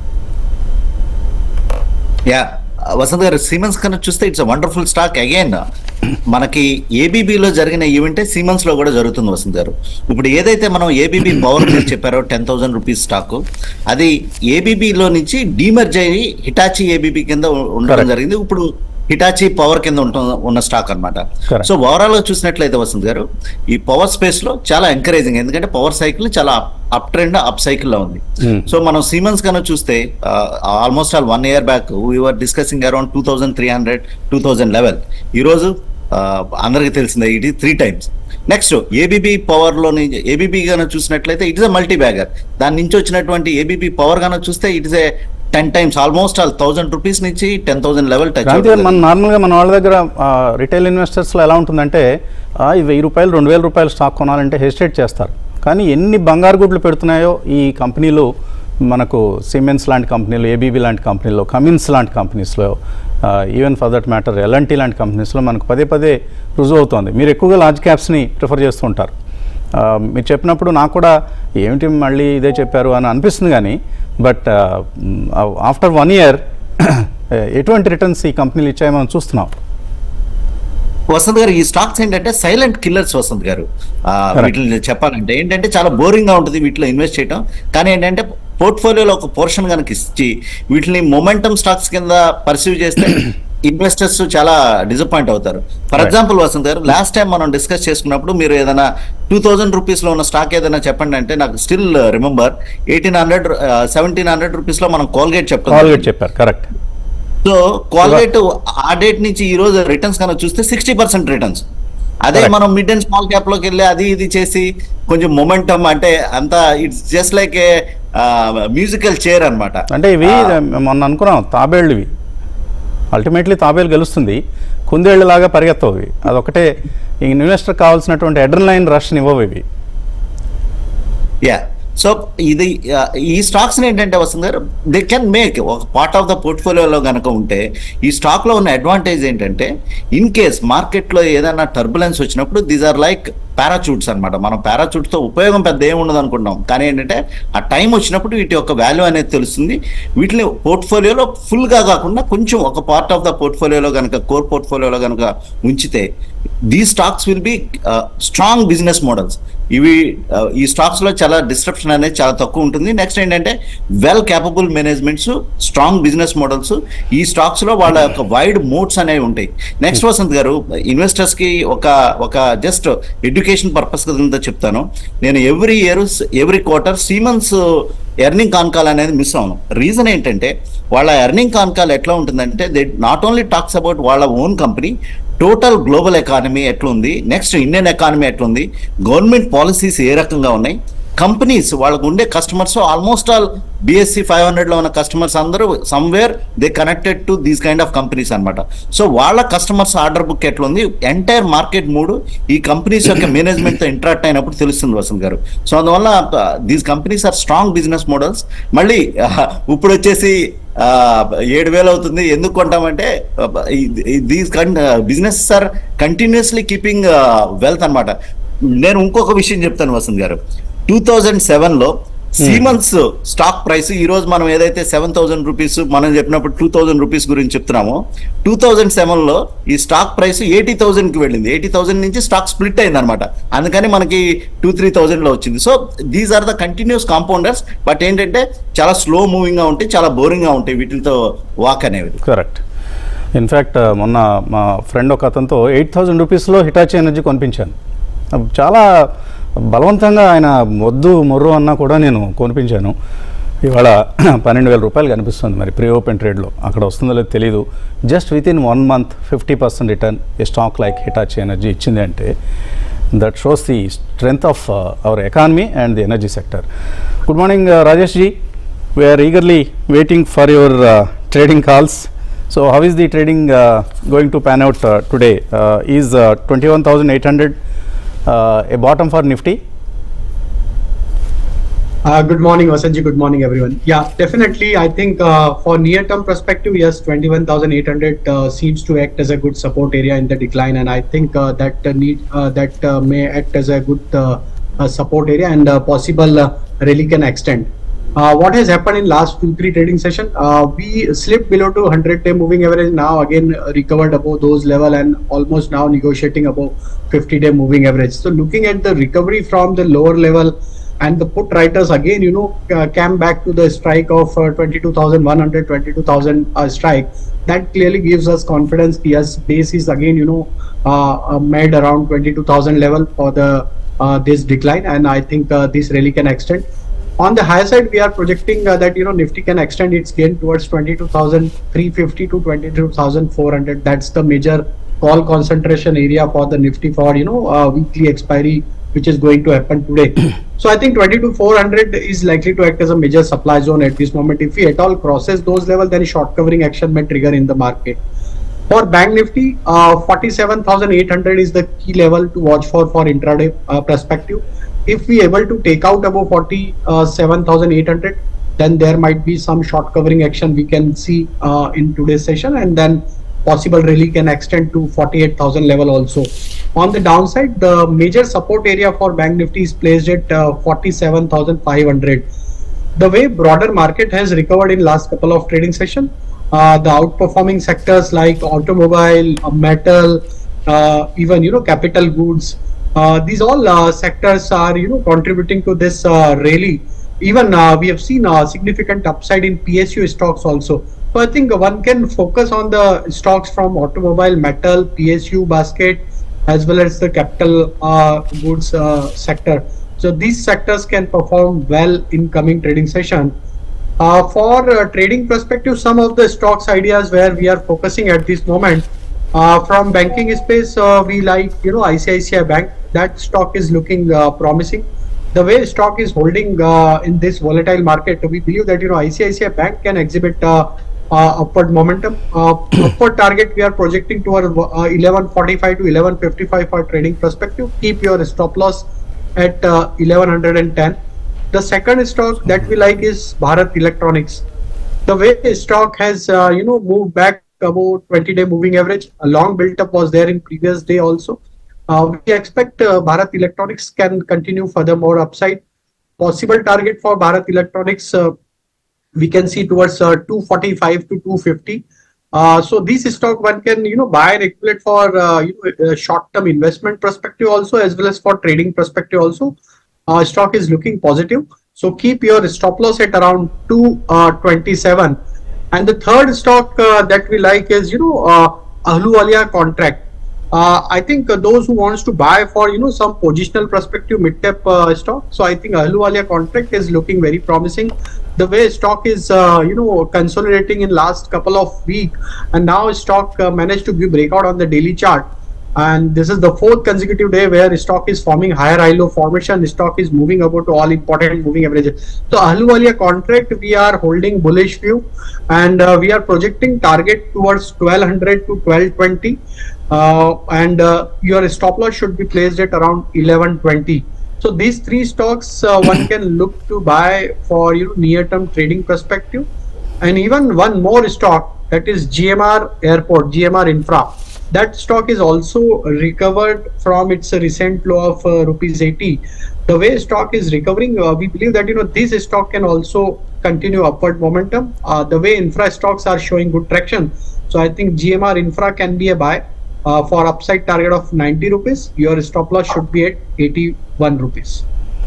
యా వసంత్ గారు సిమెన్స్ కన్నా చూస్తే ఇట్స్ వండర్ఫుల్ స్టాక్ అగైన్ మనకి ABB లో జరిగిన ఈవెంటే సిమెన్స్ లో కూడా జరుగుతుంది వసంత్ గారు ఇప్పుడు ఏదైతే మనం ఏబీబీ పవర్ మీరు చెప్పారో టెన్ థౌసండ్ రూపీస్ స్టాక్ అది ABB లో నుంచి డీమర్జ్ అయ్యి హిటాచి ఏబీబీ కింద ఉ- ఉండడం Correct. జరిగింది ఇప్పుడు హిటాచి పవర్ కింద ఉంటుంది ఉన్న స్టాక్ అన్నమాట Correct. సో ఓవరాల్ గా చూసినట్లయితే వసంత్ గారు ఈ పవర్ స్పేస్ లో చాలా ఎంకరేజింగ్ ఎందుకంటే పవర్ సైకిల్ చాలా అప్ ట్రెండ్ అప్ సైకిల్ లో ఉంది Hmm. సో మనం సిమెన్స్ కన్నా చూస్తే almost all one year back we're discussing around two thousand three hundred two thousand level ఈ రోజు ఆ, అందరికీ తెలిసిందే ఇది three times next ABB power లోని ఏబీబీ గాన చూసినట్లయితే it is a multi bagger దాని నుంచి వచ్చినటువంటి ఏబీబీ పవర్ గాన చూస్తే it is a ten times almost all thousand rupees నుంచి ten thousand level touch Kranthi గారు మన నార్మల్గా మన వాళ్ళ దగ్గర రిటైల్ ఇన్వెస్టర్స్లో ఎలా ఉంటుందంటే ఆ, ఈ వెయ్యి రూపాయలు రెండు వేల రూపాయలు స్టాక్ కొనాలంటే హెసిటేట్ చేస్తారు కానీ ఎన్ని బంగారు గుడ్లు పెడుతున్నాయో ఈ కంపెనీలు మనకు సిమెంట్స్ లాంటి కంపెనీలు ఏబీబీ లాంటి కంపెనీలో కమిన్స్ లాంటి కంపెనీస్లో even for that matter L and T లాంటి కంపెనీస్లో మనకు పదే పదే రుజువు అవుతోంది మీరు ఎక్కువగా లార్జ్ క్యాప్స్ని ప్రిఫర్ చేస్తూ ఉంటారు ఆ, మీరు చెప్పినప్పుడు నాకు కూడా ఏమిటి మళ్ళీ ఇదే చెప్పారు అని అనిపిస్తుంది కానీ బట్ ఆఫ్టర్ వన్ ఇయర్ ఎటువంటి రిటర్న్స్ ఈ కంపెనీలు ఇచ్చాయో మనం చూస్తున్నాం వసంత్ గారు ఈ స్టాక్స్ ఏంటంటే సైలెంట్ కిల్లర్స్ వసంత్ గారు ఆ, Correct. వీటిని చెప్పాలంటే ఏంటంటే చాలా బోరింగ్ గా ఉంటుంది వీటిలో ఇన్వెస్ట్ చేయడం కానీ ఏంటంటే పోర్ట్ఫోలియోలో ఒక పోర్షన్ కనుక ఇచ్చి వీటిని మొమెంటమ్ స్టాక్స్ కింద పర్సీవ్ చేస్తే ఇన్వెస్టర్స్ చాలా డిసప్పాయింట్ అవుతారు ఫర్ Right. ఎగ్జాంపుల్ వసంత్ గారు లాస్ట్ టైం మనం డిస్కస్ చేసుకున్నప్పుడు మీరు ఏదైనా టూ థౌసండ్ రూపీస్ లో ఉన్న స్టాక్ ఏదైనా చెప్పండి అంటే నాకు still remember eighteen hundred seventeen hundred rupees లో మనం కోల్గేట్ చెప్తాం కాల్గేట్ చెప్పారు కరెక్ట్ సో కోల్గేట్ ఆ డేట్ నుంచి ఈ రోజు రిటర్న్స్ కనుక చూస్తే సిక్స్టీ పర్సెంట్ రిటర్న్స్ అదే Correct. మనం మిడ్ అండ్ స్మాల్ క్యాప్ లోకి వెళ్ళి అది ఇది చేసి కొంచెం మొమెంటమ్ అంటే అంత it's just like a musical chair అన్నమాట అంటే ఇవి ఆ, మొన్న అనుకున్నాం తాబేళ్ళు ఇవి అల్టిమేట్లీ తాబేలు గెలుస్తుంది కుందేళ్ళలాగా పరిగెత్తవు ఇవి అదొకటే ఈ ఇన్వెస్టర్ కావాల్సినటువంటి ఎడ్రలైన్ రష్ని ఇవ్వవు ఇవి యా సో ఇది ఆ, ఈ స్టాక్స్ ఏంటంటే వస్తుంది గారు దే కెన్ మేక్ ఒక పార్ట్ ఆఫ్ ద పోర్ట్ఫోలియోలో కనుక ఉంటే ఈ స్టాక్ లో ఉన్న అడ్వాంటేజ్ ఏంటంటే ఇన్ కేస్ మార్కెట్ లో ఏదైనా టర్బులెన్స్ వచ్చినప్పుడు దీస్ ఆర్ లైక్ పారాచూట్స్ అన్నమాట మనం పారాచూట్స్ తో ఉపయోగం పెద్ద ఏమి ఉండదు అనుకుంటాం కానీ ఏంటంటే ఆ టైం వచ్చినప్పుడు వీటి యొక్క వాల్యూ అనేది తెలుస్తుంది వీటిని పోర్ట్ఫోలియోలో ఫుల్ గా కాకుండా కొంచెం ఒక పార్ట్ ఆఫ్ ద పోర్ట్ఫోలియోలో కనుక కోర్ పోర్ట్ఫోలియోలో కనుక ఉంచితే the stocks will be strong business models ఇవి ఆ, ఈ స్టాక్స్ లో చాలా డిస్ట్రప్షన్ అనేది చాలా తక్కువ ఉంటుంది నెక్స్ట్ ఏంటంటే well capable managements strong business models ఈ స్టాక్స్ లో వాళ్ళ యొక్క వైడ్ మోడ్స్ అనేవి ఉంటాయి నెక్స్ట్ వసంత్ గారు ఇన్వెస్టర్స్ కి ఒక ఒక జస్ట్ ఎడ్యుకేషన్ పర్పస్ కింద చెప్తాను నేను every year every quarter Siemens earning concall అనేది మిస్ అవును రీజన్ ఏంటంటే వాళ్ళ ఎర్నింగ్ కాన్కాల్ ఎట్లా ఉంటుందంటే they not only talks about వాళ్ళ own company total global economy ఎట్లుంది నెక్స్ట్ ఇండియన్ ఎకానమీ ఎట్లుంది గవర్నమెంట్ పాలసీస్ ఏ రకంగా ఉన్నాయి కంపెనీస్ వాళ్ళకు ఉండే customers almost all BSE five hundred లో ఉన్న కస్టమర్స్ అందరూ somewhere they connected to these kind of companies అన్నమాట సో వాళ్ళ కస్టమర్స్ ఆర్డర్ బుక్ ఎట్లుంది ఎంటైర్ మార్కెట్ మూడు ఈ కంపెనీస్ యొక్క మేనేజ్మెంట్ తో ఇంటరాక్ట్ అయినప్పుడు తెలుస్తుంది వసంత్ గారు సో అందువల్ల these companies are strong business models మళ్ళీ ఆ, ఇప్పుడు వచ్చేసి ఆ, ఏడు వేలు అవుతుంది ఎందుకు కొంటామంటే these business are continuously keeping wealth అన్నమాట నేను ఇంకొక విషయం చెప్తాను వసంత్ గారు టూ థౌజండ్ సెవెన్ లో సీమన్స్ స్టాక్ ప్రైస్ ఈ రోజు మనం ఏదైతే సెవెన్ థౌసండ్ రూపీస్ మనం చెప్పినప్పుడు టూ థౌసండ్ రూపీస్ గురించి చెప్తున్నామో టూ థౌజండ్ సెవెన్ లో ఈ స్టాక్ ప్రైస్ ఎయిటీ థౌసండ్ కి వెళ్ళింది ఎయిటీ థౌసండ్ నుంచి స్టాక్ స్ప్లిట్ అయింది అనమాట అందుకని మనకి టూ త్రీ థౌసండ్ లో వచ్చింది so these are the continuous compounders but ఏంటంటే చాలా స్లో మూవింగ్ గా ఉంటాయి చాలా బోరింగ్ గా ఉంటాయి వీటితో వాక్ అనేవి కరెక్ట్ ఇన్ఫ్యాక్ట్ మొన్న మా ఫ్రెండ్ ఒక అతనితో ఎయిట్ థౌజండ్ రూపీస్లో హిటాచి ఎనర్జీ కొనిపించాను అప్పుడు చాలా బలవంతంగా ఆయన వద్దు మొర్రు అన్నా కూడా నేను కొనిపించాను ఇవాళ పన్నెండు వేల రూపాయలు కనిపిస్తుంది మరి ప్రీ ఓపెన్ ట్రేడ్లో అక్కడ వస్తుందో లేదో తెలియదు just within one month fifty percent return a stock like Hitachi Energy ఇచ్చింది అంటే that shows the strength of our economy and the energy sector good morning Rajesh ji we are eagerly waiting for your trading calls. So how is the trading uh, going to pan out uh, today? Uh, is uh, 21,800 uh, a bottom for Nifty? Uh, good morning, Vasanji. Good morning, everyone. Yeah, definitely. I think uh, for near-term perspective, yes, 21,800 uh, seems to act as a good support area in the decline, and I think uh, that uh, need uh, that uh, may act as a good uh, uh, support area and uh, possible uh, rally can extend. Uh, what has happened in last two three trading session? Uh, we slipped below to 100-day moving average. Now again uh, recovered above those level and almost now negotiating above 50-day moving average. So looking at the recovery from the lower level and the put writers again, you know, uh, came back to the strike of uh, 22,100, 22,000 uh, strike. That clearly gives us confidence. Yes, base is again, you know, uh, uh, made around 22,000 level for the uh, this decline, and I think uh, this really can extend. On the higher side, we are projecting uh, that you know Nifty can extend its gain towards 22,350 to 22,400. That's the major call concentration area for the Nifty for you know uh, weekly expiry, which is going to happen today. so I think 22,400 is likely to act as a major supply zone at this moment. If we at all crosses those levels, then short covering action may trigger in the market. For Bank Nifty, uh, 47,800 is the key level to watch for for intraday uh, perspective. If we able to take out above 47,800, then there might be some short covering action we can see uh, in today's session, and then possible rally can extend to 48,000 level also. On the downside, the major support area for Bank Nifty is placed at uh, 47,500 the way broader market has recovered in last couple of trading session uh, the outperforming sectors like automobile uh, metal uh, even you know capital goods uh, these all uh, sectors are you know contributing to this uh, rally even uh, we have seen a significant upside in psu stocks also so i think one can focus on the stocks from automobile metal psu basket as well as the capital uh, goods uh, sector so these sectors can perform well in coming trading session. Uh, for uh, trading perspective, some of the stocks ideas where we are focusing at this moment uh, from banking space, uh, we like you know ICICI Bank. That stock is looking uh, promising. The way stock is holding uh, in this volatile market, we believe that you know ICICI Bank can exhibit uh, uh, upward momentum. Uh, upward target we are projecting toward uh, 1145 to 1155 for trading perspective. Keep your stop loss at uh, 1110. The second stock that we like is Bharat Electronics. The way stock has uh, you know moved back about 20 day moving average, a long built up was there in previous day also. Uh, we expect uh, Bharat Electronics can continue furthermore upside. Possible target for Bharat Electronics uh, we can see towards uh, 245 to 250. Uh, so this stock one can you know buy and accumulate for uh, you know, short term investment perspective also as well as for trading perspective also. Uh, stock is looking positive. So keep your stop loss at around 227. And the third stock uh, that we like is you know uh, Ahluwalia contract. Uh, I think uh, those who wants to buy for you know some positional perspective mid cap uh, stock. So I think Ahluwalia contract is looking very promising. The way stock is uh, you know consolidating in last couple of week, and now stock uh, managed to give breakout on the daily chart. And this is the fourth consecutive day where stock is forming higher high low formation. Stock is moving about to all important moving averages. So Ahluwalia contract we are holding bullish view, and uh, we are projecting target towards 1200 to 1220 uh, and uh, your stop loss should be placed at around 1120 so these three stocks uh, one can look to buy for you know, near term trading perspective and even one more stock that is gmr airport gmr infra that stock is also recovered from its recent low of uh, rupees 80 the way stock is recovering uh, we believe that you know this stock can also continue upward momentum uh, the way infra stocks are showing good traction so i think gmr infra can be a buy uh, for upside target of 90 rupees your stop loss should be at 81 rupees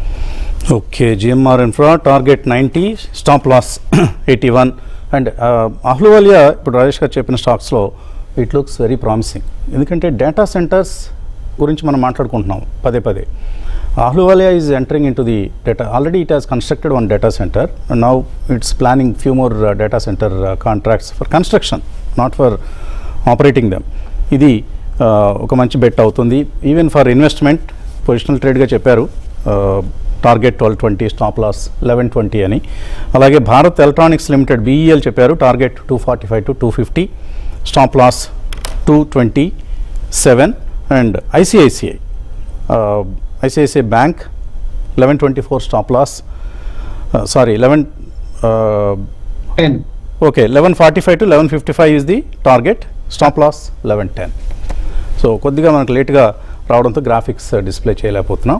okay GMR infra target ninety stop loss eighty one and Ahluwalia ఇప్పుడు రాజేష్ గారు చెప్పిన స్టాక్స్లో it looks very promising ఎందుకంటే data centres గురించి మనం మాట్లాడుకుంటున్నాం పదే పదే Ahluwalia is entering into the data already it has constructed one data centre now it's planning few more data centre contracts for construction not for operating them ఇది ఆ, ఒక మంచి బెట్ అవుతుంది ఈవెన్ ఫర్ ఇన్వెస్ట్మెంట్ పొజిషనల్ ట్రేడ్గా చెప్పారు target twelve twenty stop loss eleven twenty అని అలాగే Bharat Electronics Limited BEL చెప్పారు target two forty five to two fifty stop loss two twenty seven and ICICI ICICI bank eleven twenty four stop loss sorry eleven 10 okay eleven forty five to eleven fifty five is the target stop loss eleven ten so కొద్దిగా మనకు లేట్గా రావడంతో graphics display చేయలేకపోతున్నాం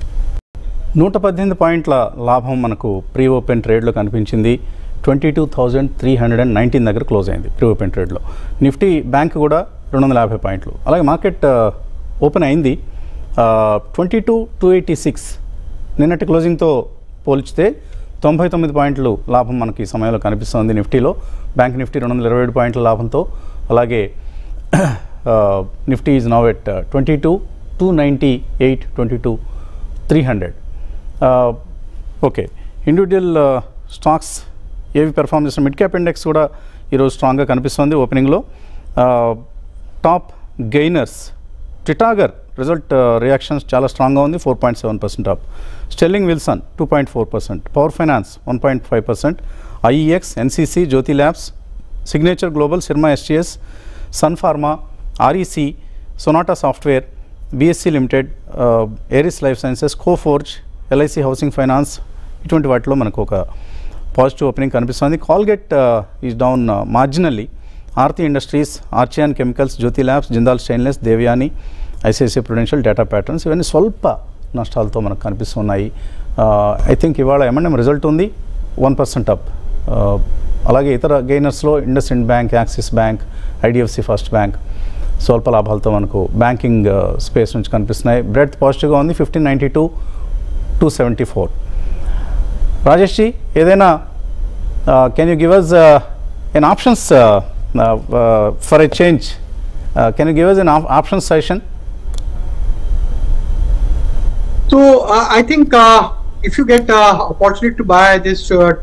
నూట పద్దెనిమిది పాయింట్ల లాభం మనకు ప్రీ ఓపెన్ ట్రేడ్లో కనిపించింది twenty two thousand three hundred and nineteen దగ్గర క్లోజ్ అయింది ప్రీ ఓపెన్ ట్రేడ్లో నిఫ్టీ బ్యాంక్ కూడా రెండు వందల యాభై పాయింట్లు అలాగే మార్కెట్ ఓపెన్ అయింది twenty two two eighty six నిన్నటి క్లోజింగ్తో పోల్చితే తొంభై తొమ్మిది పాయింట్లు లాభం మనకి ఈ సమయంలో కనిపిస్తుంది నిఫ్టీలో బ్యాంక్ నిఫ్టీ రెండు వందల ఇరవై ఏడు పాయింట్ల లాభంతో అలాగే Nifty is now at twenty two two ninety eight twenty two three hundred okay individual stocks ఏవి పెర్ఫామ్ చేసిన మిడ్ క్యాప్ ఇండెక్స్ కూడా ఈరోజు స్ట్రాంగ్గా కనిపిస్తుంది ఓపెనింగ్లో top gainers Titagarh result reactions చాలా స్ట్రాంగ్గా ఉంది four point seven percent up Sterling Wilson two point four percent power finance one point five percent IEX NCC Jyothy labs Signature Global Syrma STS Sun Pharma REC Sonata software BSc limited Eris life sciences Coforge LIC housing finance ఇటువంటి వాటిలో మనకు ఒక positive opening కనిపిస్తుంది Colgate is down marginally Aarti industries Archean chemicals Jyothy labs Jindal stainless Devyani ICICI Prudential Data Patterns ఇవన్నీ స్వల్ప నష్టాలతో మనకు కనిపిస్తున్నాయి ఐ థింక్ ఇవాళ ఎంఎన్ఎం రిజల్ట్ ఉంది వన్ పర్సెంట్ అప్ అలాగే ఇతర గెయినర్స్లో IndusInd bank Axis bank IDFC first bank స్వల్ప లాభాలతో మనకు బ్యాంకింగ్ స్పేస్ నుంచి కనిపిస్తున్నాయి బ్రెడ్ పాజిటివ్గా ఉంది fifteen ninety two two seventy four Rajesh ji ఏదైనా can you give us an options for a change can you give us an option session So uh, I think uh, if you get uh, opportunity to buy this uh,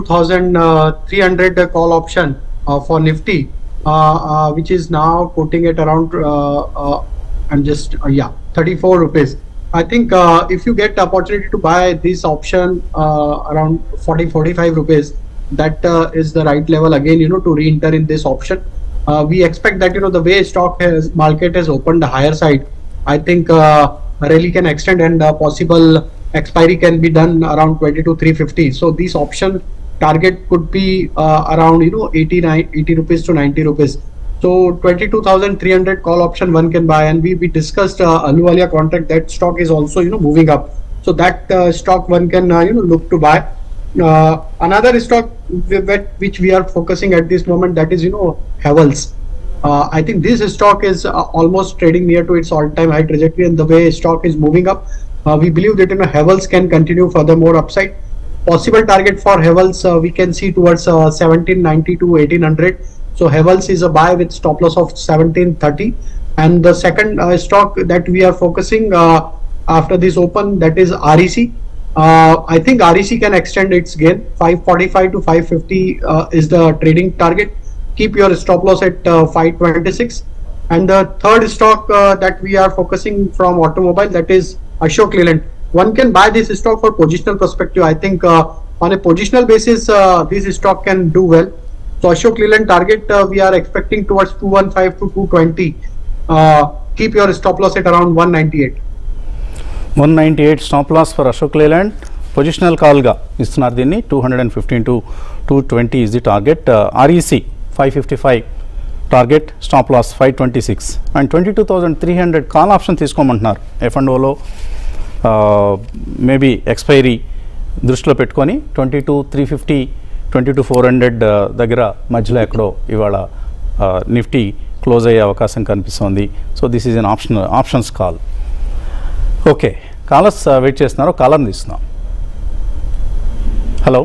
22,300 uh, call option uh, for Nifty, uh, uh, which is now quoting it around, uh, uh, I'm just, uh, yeah, 34 rupees. I think uh, if you get opportunity to buy this option uh, around 40, 45 rupees, that uh, is the right level again, you know, to re-enter in this option. Uh, we expect that, you know, the way stock has, market has opened the higher side, I think uh, rally can extend and uh, possible expiry can be done around 22 350 so this option target could be uh, around you know 89 80 rupees to 90 rupees so 22300 call option one can buy and we, we discussed uh, aluwalia contract that stock is also you know moving up so that uh, stock one can uh, you know look to buy uh, another stock wh- wh- which we are focusing at this moment that is you know Havels uh, I think this stock is uh, almost trading near to its all-time high trajectory, and the way stock is moving up, uh, we believe that you know Havels can continue furthermore upside. Possible target for Havels uh, we can see towards uh, 1790 to 1800. So Havels is a buy with stop loss of 1730, and the second uh, stock that we are focusing uh, after this open that is REC. Uh, I think REC can extend its gain. 545 to 550 uh, is the trading target keep your stop loss at uh, 526 and the third stock uh, that we are focusing from automobile that is ashok leland one can buy this stock for positional perspective i think uh, on a positional basis uh, this stock can do well so ashok leland target uh, we are expecting towards 215 to 220 uh, keep your stop loss at around 198 one ninety eight stop loss for Ashok Leyland positional కాల్గా ఇస్తున్నారు దీన్ని two hundred and fifteen to two twenty is the target REC five fifty five target stop loss five twenty six and twenty two thousand three hundred call option తీసుకోమంటున్నారు F and ఓలో maybe expiry దృష్టిలో పెట్టుకొని twenty two three fifty twenty two four hundred దగ్గర మధ్యలో ఎక్కడో ఇవాళ Nifty close అయ్యే అవకాశం కనిపిస్తోంది so this is an option options call okay callers wait చేస్తున్నారు కాలర్ని తీస్తున్నాం హలో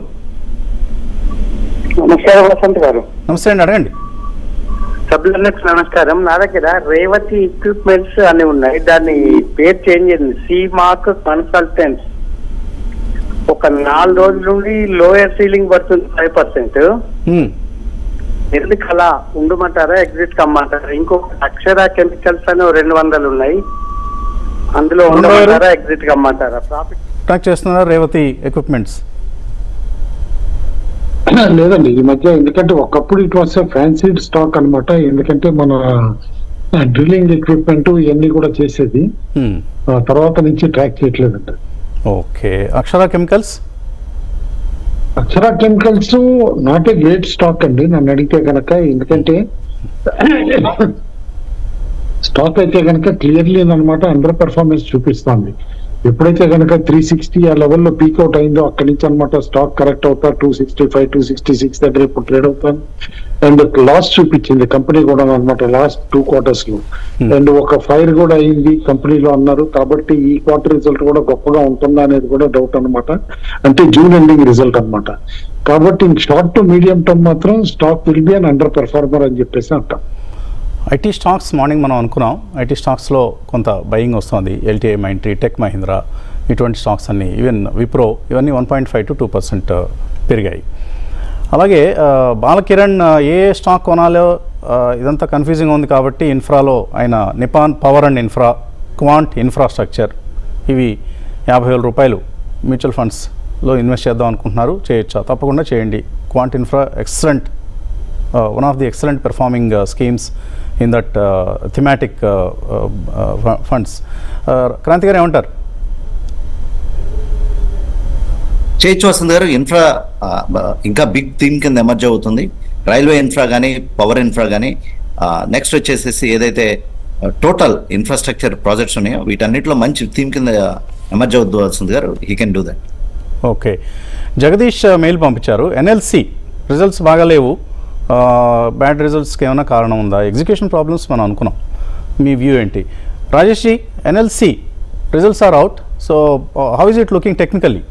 నమస్కారం వసంత్ గారు నమస్తే అండి అడగండి సభ్యులకు నమస్కారం నా దగ్గర రేవతి ఎక్విప్మెంట్స్ అని ఉన్నాయి దాన్ని పేరు చేంజ్ అయింది సి మార్క్ కన్సల్టెంట్స్ ఒక నాలుగు రోజుల నుండి లోయర్ సీలింగ్ పడుతుంది ఫైవ్ పర్సెంట్ హ్మ్. ఎందుకు అలా ఉండమంటారా ఎగ్జిట్ కమ్మంటారా ఇంకొక అక్షర కెమికల్స్ అని ఓ రెండు వందలు ఉన్నాయి అందులో రెండు వేలు? ఉండమంటారా ఎగ్జిట్ కమ్మంటారా ప్రాఫిట్ ట్రాక్ చేస్తున్నారా రేవతి ఎక్విప్మెంట్స్ లేదండి ఈ మధ్య ఎందుకంటే ఒకప్పుడు ఇట్ వాస్ ఫ్యాన్సీ స్టాక్ అన్నమాట ఎందుకంటే మన డ్రిల్లింగ్ ఎక్విప్మెంట్ ఇవన్నీ కూడా చేసేది హ్మ్. ఆ తర్వాత నుంచి ట్రాక్ చేయట్లేదండి okay Akshara chemicals Akshara chemicals not a great stock అండి నన్ను అడిగితే కనుక ఎందుకంటే స్టాక్ అయితే కనుక క్లియర్లీ అనమాట అండర్ పెర్ఫార్మెన్స్ చూపిస్తుంది ఎప్పుడైతే కనుక త్రీ సిక్స్టీ ఆ లెవెల్లో పీక్అవుట్ అయిందో అక్కడి నుంచి అనమాట స్టాక్ కరెక్ట్ అవుతా two sixty five two sixty six దగ్గర ఇప్పుడు ట్రేడ్ అవుతాను అండ్ లాస్ చూపించింది కంపెనీ కూడా అనమాట లాస్ట్ టూ క్వార్టర్స్ లో అండ్ ఒక ఫైర్ కూడా అయింది కంపెనీలో అన్నారు కాబట్టి ఈ క్వార్టర్ రిజల్ట్ కూడా గొప్పగా ఉంటుందా అనేది కూడా డౌట్ అన్నమాట అంటే జూన్ ఎండింగ్ రిజల్ట్ అన్నమాట కాబట్టి షార్ట్ టు మీడియం టర్మ్ మాత్రం stock will be an underperformer అని చెప్పేసి అంటాం ఐటీ స్టాక్స్ మార్నింగ్ మనం అనుకున్నాం ఐటీ స్టాక్స్లో కొంత బయింగ్ వస్తుంది ఎల్టీఐ మైంట్రీ టెక్ మహీంద్రా ఇటువంటి స్టాక్స్ అన్ని ఈవెన్ విప్రో ఇవన్నీ one point five to two percent పెరిగాయి అలాగే ఆ, బాలకిరణ్ ఆ, ఏ స్టాక్ కొనాలో ఆ, ఇదంతా కన్ఫ్యూజింగ్ ఉంది కాబట్టి ఇన్ఫ్రాలో ఆయన Nippon power and infra Quant infrastructure ఇవి యాభై వేల రూపాయలు మ్యూచువల్ ఫండ్స్లో ఇన్వెస్ట్ చేద్దాం అనుకుంటున్నారు చేయొచ్చా తప్పకుండా చేయండి Quant infra excellent one of the excellent performing schemes in that thematic funds Kranti గారు ఏమంటారు చేయొచ్చు వసంత్ గారు ఇన్ఫ్రా ఆ, బ- ఇంకా బిగ్ థీమ్ కింద ఎమర్జ్ అవుతుంది రైల్వే ఇన్ఫ్రా కానీ పవర్ ఇన్ఫ్రా కానీ నెక్స్ట్ వచ్చేసేసి ఏదైతే టోటల్ ఇన్ఫ్రాస్ట్రక్చర్ ప్రాజెక్ట్స్ ఉన్నాయో వీటన్నిటిలో మంచి థీమ్ కింద ఎమర్జ్ అవుద్దు వసంత్ గారు he can do that okay Jagadish mail పంపించారు ఎన్ఎల్సి రిజల్ట్స్ బాగాలేవు బ్యాడ్ రిజల్ట్స్కి ఏమైనా కారణం ఉందా ఎగ్జిక్యూషన్ ప్రాబ్లమ్స్ మనం అనుకున్నాం మీ వ్యూ ఏంటి Rajesh ji NLC results are out so how is it looking technically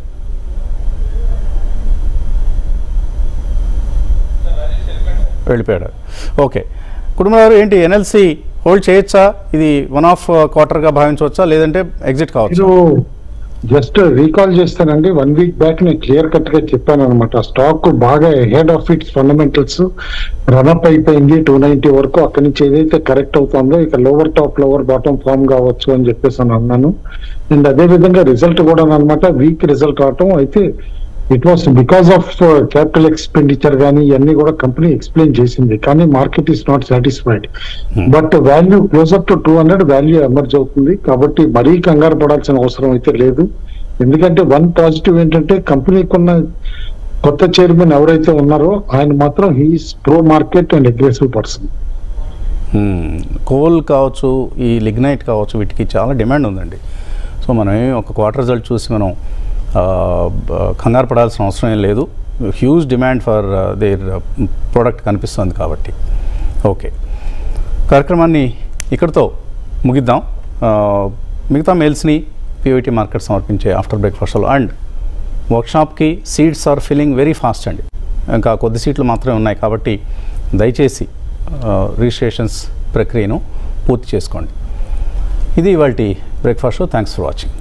వెళ్ళిపోయాడు ఓకే కుటుంబ గారు ఏంటి ఎన్ఎల్సి హోల్డ్ చేయొచ్చా ఇది వన్ ఆఫ్ క్వార్టర్గా భావించవచ్చా లేదంటే ఎగ్జిట్ కావచ్చు మీరు జస్ట్ రీకాల్ చేస్తానండి వన్ వీక్ బ్యాక్ నేను క్లియర్ కట్ గా చెప్పాను అనమాట స్టాక్ బాగా head of its fundamentals run up అయిపోయింది టూ నైన్టీ వరకు అక్కడి నుంచి ఏదైతే కరెక్ట్ అవుతుందో ఇక lower top lower bottom form కావచ్చు అని చెప్పేసి అని అన్నాను అండ్ అదే విధంగా రిజల్ట్ కూడా అనమాట వీక్ రిజల్ట్ రావటం అయితే it was because of capital expenditure కానీ ఇవన్నీ కూడా కంపెనీ ఎక్స్ప్లెయిన్ చేసింది కానీ market is not satisfied but value closer to two hundred value emerge అవుతుంది కాబట్టి మరీ కంగారు పడాల్సిన అవసరం అయితే లేదు ఎందుకంటే వన్ పాజిటివ్ ఏంటంటే కంపెనీకి ఉన్న కొత్త చైర్మన్ ఎవరైతే ఉన్నారో ఆయన మాత్రం he is pro market and aggressive person coal కావచ్చు ఈ లిగ్నైట్ కావచ్చు వీటికి చాలా డిమాండ్ ఉందండి సో మనం ఏం ఒక క్వార్టర్ రిజల్ట్ చూసి మనం ఆ, బ- కంగారు పడాల్సిన అవసరం ఏం లేదు huge demand for their product కనిపిస్తుంది కాబట్టి ఓకే కార్యక్రమాన్ని ఇక్కడితో ముగిద్దాం ఆ, మిగతా మెయిల్స్ని పిఓటి మార్కెట్ సమర్పించే ఆఫ్టర్ బ్రేక్ఫాస్ట్లో అండ్ వర్క్షాప్కి seats are filling very fast అండి ఇంకా కొద్ది సీట్లు మాత్రమే ఉన్నాయి కాబట్టి దయచేసి ఆ, రిజిస్ట్రేషన్స్ ప్రక్రియను పూర్తి చేసుకోండి ఇది ఇవాళ breakfast show thanks for watching